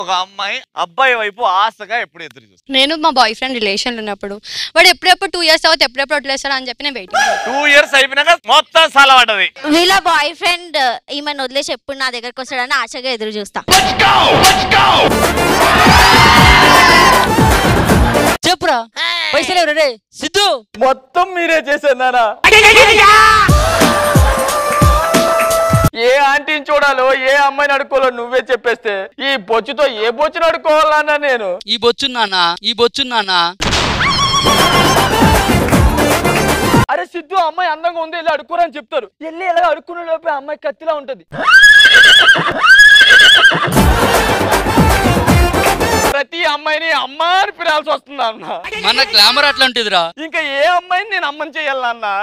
ఒక అమ్మాయి అబ్బాయి వైపు ఆశగా ఎప్పుడు ఎదురు చూస్తుంది నేను మా బాయ్ ఫ్రెండ్ రిలేషన్ ఉన్నప్పుడు వాడు ఎప్పుడెప్పుడు టూ ఇయర్స్ తర్వాత ఎప్పుడెప్పుడు వదిలేస్తాడు అని చెప్పి నేను వెయిటింగ్ టూ ఇయర్స్ అయిపోయినాక మొత్తం సల పడ్డది వీళ్ళ బాయ్ ఫ్రెండ్ ఈమెను వదిలేసి ఎప్పుడు నా దగ్గరకు వస్తాడని ఆశగా ఎదురు చూస్తా చెప్పురా పైసలు ఎవరు రే సిద్ధు మొత్తం మీరే చేసేనారా ఏ ఆంటీని చూడాలో ఏ అమ్మాయిని అడుకోవాలో నువ్వే చెప్పేస్తే ఈ బొచ్చుతో ఏ బొచ్చును అడుకోవాలన్నా నేను ఈ బొచ్చున్నానా ఈ బొచ్చున్నానా అరే సిద్ధు అమ్మాయి అందంగా ఉంది వెళ్ళి అడుక్కోరని చెప్తారు వెళ్ళి ఇలా అడుక్కునే లోపే అమ్మాయి కత్తిలా ఉంటది ప్రతి అమ్మాయిని అమ్మ అని పిలాల్సి వస్తుంది అన్న మన గ్లామర్ అట్లాంటిదిరా ఇంకా ఏ అమ్మాయిని నేను అమ్మని చేయాలన్నా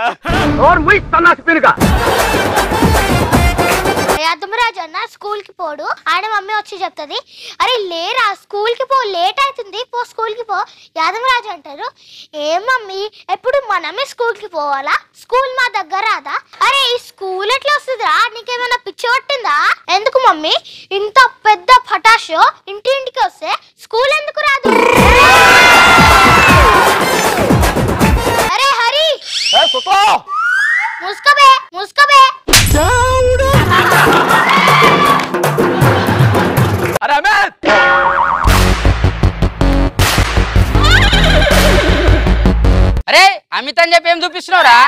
యాదమరాజు అన్న స్కూల్ కి పోడు ఆయన మమ్మీ వచ్చి చెప్తుంది అరే లేరా స్కూల్ కి పో లేట్ అవుతుంది పో స్కూల్ కి పో యాదమరాజు అంటారు ఏ మమ్మీ ఎప్పుడు మనమే స్కూల్ కి పోవాలా స్కూల్ మా దగ్గర రాదా అరే ఈ స్కూల్ ఎట్లా వస్తుందిరా నీకేమైనా పిచ్చి పట్టిందా ఎందుకు మమ్మీ ఇంత పెద్ద పటాషో ఇంటి ఇంటికి వస్తే స్కూల్ ఎందుకు రాదు అరే హరి ముస్కబే ముస్కబే అరే అమిత్ అరే అమిత్ అని చెప్పి ఏం చూపిస్తున్నావురా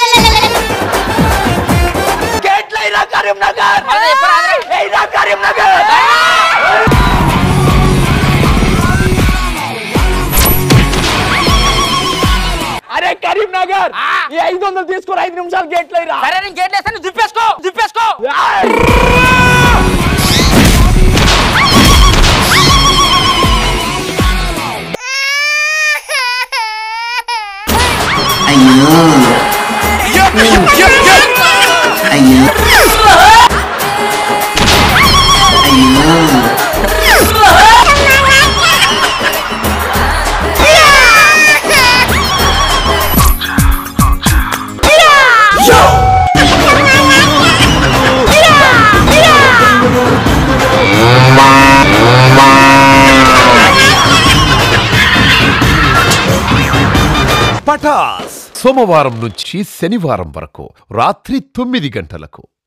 గేట్లైనా కరీంనగర్ మళ్ళీ చెప్పరాదురా. ఏయ్రా కరీంనగర్ అరే కరీంనగర్ ఈ ఐదు వందలు తీసుకుని ఐదు నిమిషాలు గేట్లైరా సరే నేను గేట్ వేస్తాను దుప్పేసుకో దుప్పేసుకో పటాస్ సోమవారం నుంచి శనివారం వరకు రాత్రి తొమ్మిది గంటలకు